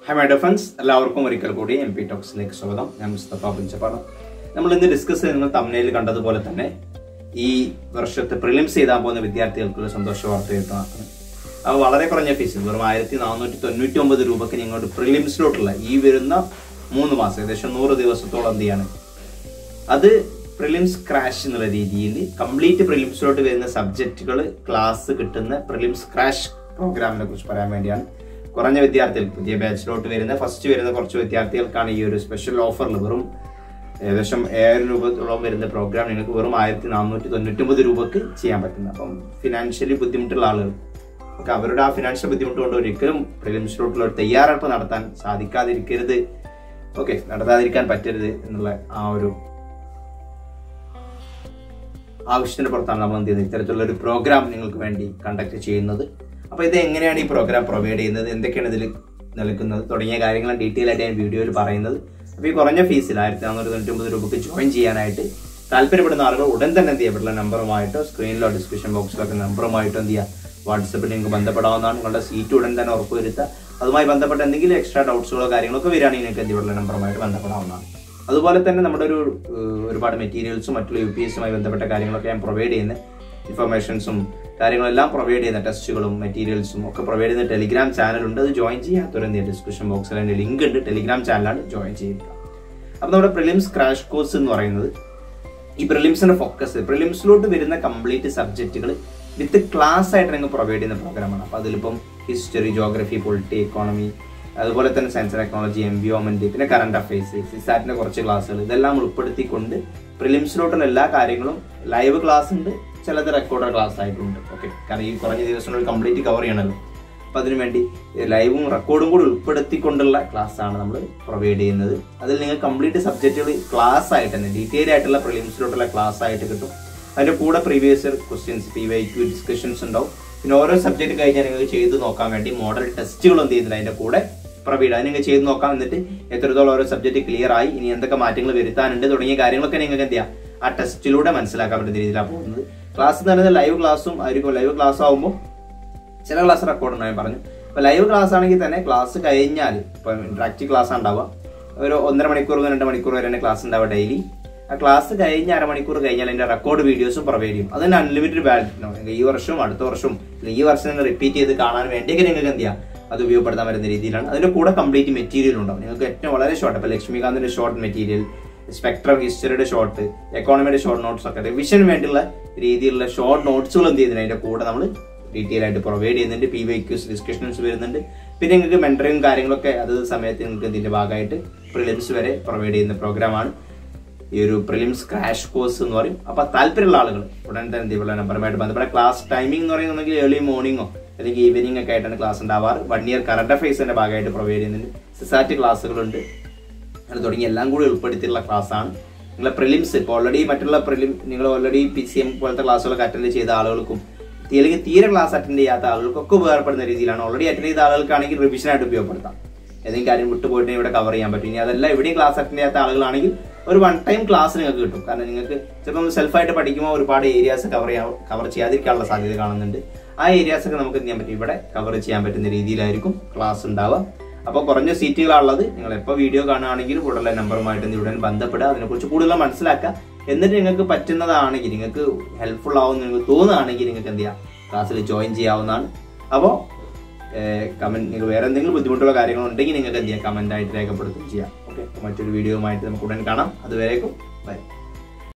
high my defence എല്ലാവർക്കും ഒരിക്കൽ കൂടി എം പി ടോക്സിലേക്ക് സ്വാഗതം ഞാൻ മുസ്തഫ പുഞ്ചപ്പാട് നമ്മൾ ഇന്ന് ഡിസ്കസ് ചെയ്യുന്ന തമിഴിൽ കണ്ടതുപോലെ തന്നെ ഈ വർഷത്തെ പ്രിലിംസ് ചെയ്താൻ പോകുന്ന വിദ്യാർത്ഥികൾക്കുള്ള സന്തോഷ വാർത്ത കിട്ടുന്നതാണ് അത് വളരെ കുറഞ്ഞ ഫീസ് വെറും ആയിരത്തി നാനൂറ്റി തൊണ്ണൂറ്റി ഒമ്പത് രൂപയ്ക്ക് നിങ്ങളുടെ പ്രിലിംസിലോട്ടുള്ള ഈ വരുന്ന മൂന്ന് മാസം ഏകദേശം നൂറ് ദിവസത്തോളം എന്ത് ചെയ്യാണ് അത് പ്രിലിംസ് ക്രാഷ് എന്നുള്ള രീതിയിൽ കംപ്ലീറ്റ് പ്രിലിംസിലോട്ട് വരുന്ന സബ്ജക്റ്റുകൾ ക്ലാസ് കിട്ടുന്ന പ്രിലിംസ് ക്രാഷ് പ്രോഗ്രാമിനെ കുറിച്ച് പറയാൻ വേണ്ടിയാണ് കുറഞ്ഞ വിദ്യാർത്ഥികൾ പുതിയ ബാച്ചിലോട്ട് വരുന്ന ഫസ്റ്റ് വരുന്ന കുറച്ച് വിദ്യാർത്ഥികൾക്കാണ് ഈ ഒരു സ്പെഷ്യൽ ഓഫറിൽ വെറും ഏകദേശം ഏഴായിരം രൂപത്തോളം വരുന്ന പ്രോഗ്രാം നിങ്ങൾക്ക് വെറും ആയിരത്തി നാനൂറ്റി തൊണ്ണൂറ്റൊമ്പത് രൂപക്ക് ചെയ്യാൻ പറ്റുന്നത് അപ്പം ഫിനാൻഷ്യലി ബുദ്ധിമുട്ടുള്ള ആളുകൾ ഒക്കെ അവരുടെ ആ ഫിനാൻഷ്യൽ ബുദ്ധിമുട്ട് കൊണ്ട് ഒരിക്കലും പ്രിലിംസിലോട്ടുള്ള ഒരു തയ്യാറെടുപ്പ് നടത്താൻ സാധിക്കാതിരിക്കരുത് ഓക്കെ നടത്താതിരിക്കാൻ പറ്റരുത് എന്നുള്ള ആ ഒരു ആവശ്യത്തിന്റെ പുറത്താണ് നമ്മൾ എന്ത് ചെയ്യുന്നത് ഇത്തരത്തിലുള്ള ഒരു പ്രോഗ്രാം നിങ്ങൾക്ക് വേണ്ടി കണ്ടക്ട് ചെയ്യുന്നത് അപ്പോൾ ഇത് എങ്ങനെയാണ് ഈ പ്രോഗ്രാം പ്രൊവൈഡ് ചെയ്യുന്നത് എന്തൊക്കെയാണ് ഇതിൽ നൽകുന്നത് തുടങ്ങിയ കാര്യങ്ങൾ ഡീറ്റെയിൽ ആയിട്ട് ഞാൻ വീഡിയോയിൽ പറയുന്നത് അപ്പോൾ ഈ കുറഞ്ഞ ഫീസിൽ ആയിരത്തി നാനൂറ്റി തൊണ്ണൂറ്റി ഒമ്പത് രൂപയ്ക്ക് ജോയിൻ ചെയ്യാനായിട്ട് താല്പര്യപ്പെടുന്ന ആളുകൾ ഉടൻ തന്നെ എന്ത് ചെയ്യപ്പെട്ടുള്ള നമ്പറുമായിട്ടോ സ്ക്രീനിലോ ഡിസ്ക്രിപ്ഷൻ ബോക്സിലൊക്കെ നമ്പറുമായിട്ടോ എന്ത് ചെയ്യുക വാട്സപ്പിൽ നിങ്ങൾക്ക് ബന്ധപ്പെടാവുന്നതാണ് നിങ്ങളുടെ സീറ്റ് ഉടൻ തന്നെ ഉറപ്പുവരുത്തുക അതുമായി ബന്ധപ്പെട്ട എന്തെങ്കിലും എക്സ്ട്രാ ഡൗട്ട്സുകളോ കാര്യങ്ങളൊക്കെ വരികയാണെങ്കിൽ നിങ്ങൾക്ക് എന്ത് ചെയ്യപ്പെടുള്ള നമ്പറുമായിട്ട് ബന്ധപ്പെടാവുന്നതാണ് അതുപോലെ തന്നെ നമ്മുടെ ഒരു ഏഹ്, ഒരുപാട് മെറ്റീരിയൽസും മറ്റുള്ള യു പി എസുമായി ബന്ധപ്പെട്ട കാര്യങ്ങളൊക്കെ ഞാൻ പ്രൊവൈഡ് ചെയ്യുന്ന ഇൻഫർമേഷൻസും കാര്യങ്ങളെല്ലാം പ്രൊവൈഡ് ചെയ്യുന്ന ടെസ്റ്റുകളും മെറ്റീരിയൽസും ഒക്കെ പ്രൊവൈഡ് ചെയ്യുന്ന ടെലിഗ്രാം ചാനലുണ്ട് അത് ജോയിൻ ചെയ്യാത്തവരെന്ത് ഡിസ്ക്രിപ്ഷൻ ബോക്സിൽ അതിന്റെ ലിങ്ക് ഉണ്ട് ടെലിഗ്രാം ചാനലാണ് ജോയിൻ ചെയ്യുക അപ്പോൾ നമ്മുടെ പ്രിലിംസ് ക്രാഷ് കോഴ്സ് എന്ന് പറയുന്നത് ഈ പ്രിലിംസിന്റെ ഫോക്കസ് പ്രിലിംസിലോട്ട് വരുന്ന കംപ്ലീറ്റ് സബ്ജക്റ്റുകൾ വിത്ത് ക്ലാസ് ആയിട്ട് നിങ്ങൾ പ്രൊവൈഡ് ചെയ്യുന്ന പ്രോഗ്രാമാണ് അപ്പോൾ അതിലിപ്പം ഹിസ്റ്ററി ജോഗ്രഫി പൊളിറ്റി എക്കോണമി അതുപോലെ തന്നെ സയൻസ് ആൻഡ് ടെക്നോളജി എൻവിയോൺമെന്റ് പിന്നെ കറണ്ട് അഫയേഴ്സ് സിസാറ്റിന്റെ കുറച്ച് ക്ലാസ്സുകൾ ഇതെല്ലാം ഉൾപ്പെടുത്തിക്കൊണ്ട് പ്രിലിംസിലോട്ടുള്ള എല്ലാ കാര്യങ്ങളും ലൈവ് ക്ലാസ് ഉണ്ട് ചിലത് റെക്കോർഡർ ക്ലാസ് ആയിട്ടുണ്ട് ഓക്കെ കാരണം ഈ കുറഞ്ഞ ദിവസങ്ങളിൽ കംപ്ലീറ്റ് കവർ ചെയ്യണമല്ലോ അപ്പൊ അതിനുവേണ്ടി ലൈവും റെക്കോർഡും കൂടി ഉൾപ്പെടുത്തിക്കൊണ്ടുള്ള ക്ലാസ് ആണ് നമ്മൾ പ്രൊവൈഡ് ചെയ്യുന്നത് അതിൽ നിങ്ങൾ കംപ്ലീറ്റ് സബ്ജക്റ്റുകൾ ക്ലാസ് ആയിട്ട് തന്നെ ഡീറ്റെയിൽ ആയിട്ടുള്ള പ്രിലിംസിലോട്ടുള്ള ക്ലാസ് ആയിട്ട് കിട്ടും അതിന്റെ കൂടെ previous year questions P Y Q discussions ഉണ്ടാവും പിന്നെ ഓരോ സബ്ജക്ട് കഴിഞ്ഞാൽ നിങ്ങൾക്ക് ചെയ്ത് നോക്കാൻ വേണ്ടി മോഡൽ ടെസ്റ്റുകൾ എന്ത് ചെയ്യുന്നില്ല അതിന്റെ കൂടെ പ്രൊവൈഡ് അത് നിങ്ങൾക്ക് ചെയ്ത് നോക്കാം എന്നിട്ട് എത്രത്തോളം ഓരോ സബ്ജക്ട് ക്ലിയർ ആയി ഇനി എന്തൊക്കെ മാറ്റങ്ങൾ വരുത്താനുണ്ട് തുടങ്ങിയ കാര്യങ്ങളൊക്കെ നിങ്ങൾക്ക് എന്ത് ചെയ്യാം ആ ടെസ്റ്റിലൂടെ മനസ്സിലാക്കാൻ പറ്റുന്ന രീതിയിലാണ് പോകുന്നത് ക്ലാസ് എന്ന് പറയുന്നത് ലൈവ് ക്ലാസ്സും ആയിരിക്കും ലൈവ് ക്ലാസ് ആകുമ്പോൾ ചില ക്ലാസ് റെക്കോർഡ് ഉണ്ടായി പറഞ്ഞു ഇപ്പൊ ലൈവ് ക്ലാസ് ആണെങ്കിൽ തന്നെ ക്ലാസ് കഴിഞ്ഞാൽ ഇപ്പൊ ഇന്ററാക്റ്റീവ് ക്ലാസ് ഉണ്ടാവുക ഒരു ഒന്നര മണിക്കൂർ രണ്ട് മണിക്കൂർ വരെ ക്ലാസ് ഉണ്ടാവുക ഡെയിലി ആ ക്ലാസ് കഴിഞ്ഞ അരമണിക്കൂർ കഴിഞ്ഞാൽ അതിന്റെ റെക്കോർഡ് വീഡിയോസും പ്രൊവൈഡ് ചെയ്യും അതിന് അൺലിമിറ്റഡ് വാലിഡിറ്റി ഈ വർഷവും അടുത്ത വർഷവും അല്ലെങ്കിൽ ഈ വർഷം നിങ്ങൾ റിപ്പീറ്റ് ചെയ്ത് കാണാൻ വേണ്ടിയൊക്കെ നിങ്ങൾക്ക് എന്ത് ചെയ്യാം അത് ഉപയോഗപ്പെടുത്താൻ വരുന്ന രീതിയിലാണ് അതിന്റെ കൂടെ കംപ്ലീറ്റ് മെറ്റീരിയൽ ഉണ്ടാവും നിങ്ങൾക്ക് ഏറ്റവും വളരെ ഷോർട്ട് അപ്പൊ ലക്ഷ്മികാന്തിന്റെ ഷോർട്ട് മെറ്റീരിയൽ സ്പെക്ട്രം ഹിസ്റ്ററിയുടെ ഷോർട്ട് എക്കോണമിയുടെ ഷോർട്ട് നോട്ട്സ് ഒക്കെ റിവിഷന് വേണ്ടിയുള്ള രീതിയിലുള്ള ഷോർട്ട് നോട്ട്സുകൾ എന്ത് ചെയ്യുന്നുണ്ട് അതിന്റെ കൂടെ നമ്മൾ ഡീറ്റെയിൽ ആയിട്ട് പ്രൊവൈഡ് ചെയ്യുന്നുണ്ട് പി വൈ ക്യൂസ് ഡിസ്കഷൻസ് വരുന്നുണ്ട് പിന്നെ നിങ്ങൾക്ക് മെന്ററിങ് കാര്യങ്ങളൊക്കെ അത് സമയത്ത് നിങ്ങൾക്ക് ഇതിന്റെ ഭാഗമായിട്ട് പ്രിലിംസ് വരെ പ്രൊവൈഡ് ചെയ്യുന്ന പ്രോഗ്രാമാണ് ഈ ഒരു പ്രിലിംസ് ക്രാഷ് കോഴ്സ് എന്ന് പറയും അപ്പൊ താല്പര്യമുള്ള ആളുകൾ ഉടൻ തന്നെ എന്തെങ്കിലും നമ്പറുമായിട്ട് ബന്ധപ്പെട്ട ക്ലാസ് ടൈമിംഗ് എന്ന് പറയുന്നുണ്ടെങ്കിൽ ഏർലി മോർണിംഗോ അല്ലെങ്കിൽ ഈവനിങ് ഒക്കെ ആയിട്ടാണ് ക്ലാസ് ഉണ്ടാവാറ് വൺ ഇയർ കറണ്ട് അഫയേഴ്സിന്റെ ഭാഗമായിട്ട് പ്രൊവൈഡ് ചെയ്യുന്നുണ്ട് സിസാറ്റ് ക്ലാസ്സുകളുണ്ട് അങ്ങനെ തുടങ്ങി എല്ലാം കൂടി ഉൾപ്പെടുത്തിയിട്ടുള്ള ക്ലാസ്സാണ് നിങ്ങളെ പ്രിലിംസ് ഇപ്പോൾ ഓൾറെഡി മറ്റുള്ള പ്രിലിം നിങ്ങൾ ഓൾറെഡി പി സി എം പോലത്തെ ക്ലാസ്സുകളൊക്കെ അറ്റൻഡ് ചെയ്ത ആളുകൾക്കും അല്ലെങ്കിൽ തീരെ ക്ലാസ് അറ്റൻഡ് ചെയ്യാത്ത ആളുകൾക്കൊക്കെ ഉപകാരപ്പെടുന്ന രീതിയിലാണ് ഓൾറെഡി അറ്റൻഡ് ചെയ്ത ആളുകൾക്കാണെങ്കിൽ റിവിഷനായിട്ട് ഉപയോഗപ്പെടുത്താം ഏതെങ്കിലും കാര്യം വിട്ടുപോയിട്ട് ഇവിടെ കവർ ചെയ്യാൻ പറ്റും ഇനി അതല്ല എവിടെയും ക്ലാസ് അറ്റൻഡ് ചെയ്യാത്ത ആളുകളാണെങ്കിൽ ഒരു വൺ ടൈം ക്ലാസ് നിങ്ങൾക്ക് കിട്ടും കാരണം നിങ്ങൾക്ക് ചിലപ്പോൾ സെൽഫായിട്ട് പഠിക്കുമ്പോൾ ഒരുപാട് ഏരിയാസ് കവർ ചെയ്യാൻ കവർ ചെയ്യാതിരിക്കാനുള്ള സാധ്യത കാണുന്നുണ്ട് ആ ഏരിയാസ് ഒക്കെ നമുക്ക് എന്ത് ചെയ്യാൻ പറ്റും ഇവിടെ കവർ ചെയ്യാൻ പറ്റുന്ന രീതിയിലായിരിക്കും ക്ലാസ് ഉണ്ടാവുക അപ്പോൾ കുറഞ്ഞ സീറ്റുകളാണുള്ളത് നിങ്ങൾ എപ്പോൾ വീഡിയോ കാണുകയാണെങ്കിലും ഉടനെ നമ്പറുമായിട്ട് ഒന്ന് ഉടൻ ബന്ധപ്പെടുക അതിനെക്കുറിച്ച് കൂടുതൽ മനസ്സിലാക്കുക എന്നിട്ട് നിങ്ങൾക്ക് പറ്റുന്നതാണെങ്കിൽ നിങ്ങൾക്ക് ഹെൽപ്ഫുൾ ആവുമെന്ന് നിങ്ങൾക്ക് തോന്നുകയാണെങ്കിൽ നിങ്ങൾക്ക് എന്ത് ചെയ്യാം ക്ലാസ്സിൽ ജോയിൻ ചെയ്യാവുന്നതാണ് അപ്പോൾ കമന്റ് നിങ്ങൾ വേറെ എന്തെങ്കിലും ബുദ്ധിമുട്ടുള്ള കാര്യങ്ങൾ ഉണ്ടെങ്കിൽ നിങ്ങൾക്ക് എന്ത് ചെയ്യാം കമന്റ് ആയിട്ട് രേഖപ്പെടുത്തുകയും ചെയ്യാം ഓക്കെ മറ്റൊരു വീഡിയോയുമായിട്ട് നമുക്ക് ഉടൻ കാണാം അതുവരേക്കും ബൈ